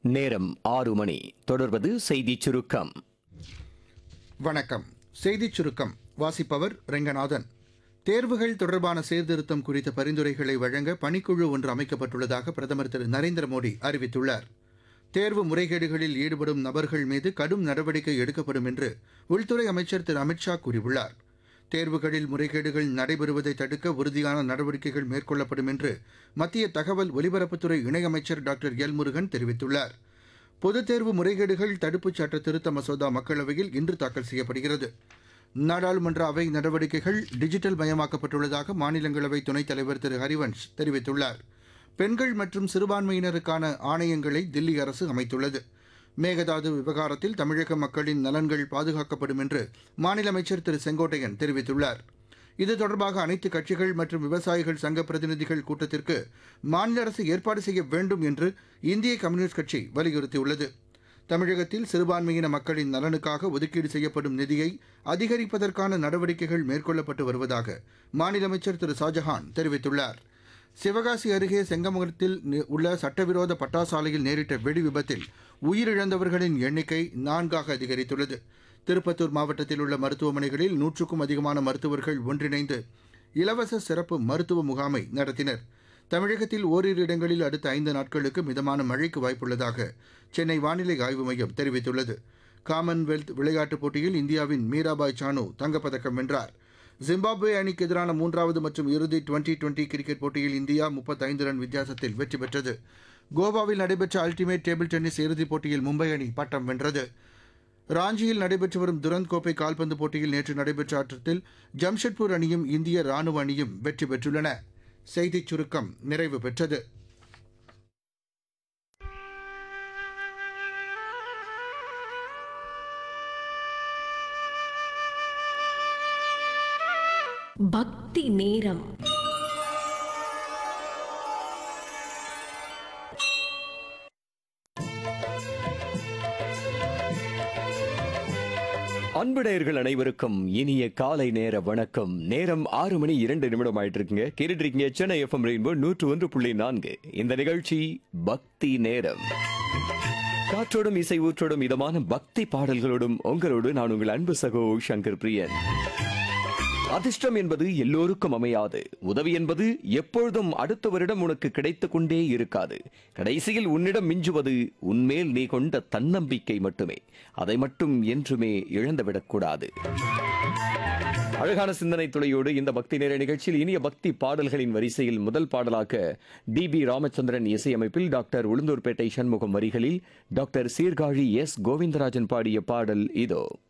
நேரம் ஆறு மணி தொடர்வது செய்திச் சுருக்கம் வணக்கம் செய்திச் சுருக்கம் வாசிப்பவர் ரெங்கநாதன் தேர்வுகள் தொடர்பான சீர்திருத்தம் குறித்த பரிந்துரைகளை வழங்க பணிக்குழு ஒன்று அமைக்கப்பட்டுள்ளதாக பிரதமர் திரு நரேந்திர மோடி அறிவித்துள்ளார் தேர்வு முறைகேடுகளில் ஈடுபடும் நபர்கள் மீது கடும் நடவடிக்கை எடுக்கப்படும் என்று உள்துறை அமைச்சர் திரு அமித்ஷா கூறியுள்ளார் தேர்வுகளில் முறைகேடுகள் நடைபெறுவதை தடுக்க உறுதியான நடவடிக்கைகள் மேற்கொள்ளப்படும் என்று மத்திய தகவல் ஒலிபரப்புத்துறை இணையமைச்சர் டாக்டர் எல் முருகன் தெரிவித்துள்ளார் பொதுத் தேர்வு முறைகேடுகள் தடுப்புச் சட்ட திருத்த மசோதா மக்களவையில் இன்று தாக்கல் செய்யப்படுகிறது நாடாளுமன்ற அவை நடவடிக்கைகள் டிஜிட்டல் மயமாக்கப்பட்டுள்ளதாக மாநிலங்களவை துணைத் தலைவர் திரு ஹரிவன்ஷ் தெரிவித்துள்ளார் பெண்கள் மற்றும் சிறுபான்மையினருக்கான ஆணையங்களை தில்லி அரசு அமைத்துள்ளது மேகதாது விவகாரத்தில் தமிழக மக்களின் நலன்கள் பாதுகாக்கப்படும் என்று மாநில அமைச்சர் திரு செங்கோட்டையன் தெரிவித்துள்ளார் இது தொடர்பாக அனைத்து கட்சிகள் மற்றும் விவசாயிகள் சங்க பிரதிநிதிகள் கூட்டத்திற்கு மாநில அரசு ஏற்பாடு செய்ய வேண்டும் என்று இந்திய கம்யூனிஸ்ட் கட்சி வலியுறுத்தியுள்ளது தமிழகத்தில் சிறுபான்மையின மக்களின் நலனுக்காக ஒதுக்கீடு செய்யப்படும் நிதியை அதிகரிப்பதற்கான நடவடிக்கைகள் மேற்கொள்ளப்பட்டு வருவதாக மாநில அமைச்சர் திரு ஷாஜஹான் தெரிவித்துள்ளார் சிவகாசி அருகே செங்கமுகத்தில் நி- உள்ள சட்டவிரோத பட்டாசாலையில் நேரிட்ட வெடி விபத்தில் உயிரிழந்தவர்களின் எண்ணிக்கை நான்காக அதிகரித்துள்ளது திருப்பத்தூர் மாவட்டத்தில் உள்ள மருத்துவமனைகளில் நூற்றுக்கும் அதிகமான மருத்துவர்கள் ஒன்றிணைந்து இலவச சிறப்பு மருத்துவ முகாமை நடத்தினர் தமிழகத்தில் ஓரிரு இடங்களில் அடுத்த ஐந்து நாட்களுக்கு மிதமான மழைக்கு வாய்ப்புள்ளதாக சென்னை வானிலை ஆய்வு மையம் தெரிவித்துள்ளது காமன்வெல்த் விளையாட்டுப் போட்டியில் இந்தியாவின் மீராபாய் சானு தங்கப்பதக்கம் வென்றார் ஜிம்பாப்வே அணிக்கு எதிரான மூன்றாவது மற்றும் இறுதி டுவெண்டி டுவெண்டி கிரிக்கெட் போட்டியில் இந்தியா 35 ரன் வித்தியாசத்தில் வெற்றி பெற்றது கோவாவில் நடைபெற்ற அல்டிமேட் டேபிள் டென்னிஸ் இறுதிப் போட்டியில் மும்பை அணி பட்டம் வென்றது ராஞ்சியில் நடைபெற்று வரும் துரந்த் கோப்பை கால்பந்து போட்டியில் நேற்று நடைபெற்ற ஆட்டத்தில் ஜம்ஷெட்பூர் அணியும் இந்திய ராணுவ அணியும் வெற்றி பெற்றுள்ளன செய்திச் சுருக்கம் நிறைவு பெற்றது பக்தி நேரம் அன்புடையர்கள் அனைவருக்கும் இனிய காலை நேர வணக்கம் நேரம் ஆறு மணி இரண்டு நிமிடம் ஆயிட்டு இருக்குங்க கேட்டுட்டு இருக்கீங்க சென்னை எஃப்எம் ரெயின்போ நூற்று ஒன்று புள்ளி நான்கு இந்த நிகழ்ச்சி பக்தி நேரம் காற்றோடும் இசை ஊற்றோடும் இதமான பக்தி பாடல்களோடும் உங்களோடு நான் உங்கள் அன்பு சகோ சங்கர் பிரியன் அதிர்ஷ்டம் என்பது எல்லோருக்கும் அமையாது உதவி என்பது எப்பொழுதும் அடுத்தவரிடம் உனக்கு கிடைத்துக் கொண்டே இருக்காது கடைசியில் உன்னிடம் மிஞ்சுவது உன்மேல் நீ கொண்ட தன்னம்பிக்கை மட்டுமே அதை மட்டும் என்றுமே இழந்துவிடக் கூடாது அழகான சிந்தனை துளையோடு இந்த பக்தி நேர நிகழ்ச்சியில் இனிய பக்தி பாடல்களின் வரிசையில் முதல் பாடலாக டி பி ராமச்சந்திரன் இசையமைப்பில் டாக்டர் உளுந்தூர்பேட்டை சண்முகம் வரிகளில் டாக்டர் சீர்காழி எஸ் கோவிந்தராஜன் பாடிய பாடல் இதோ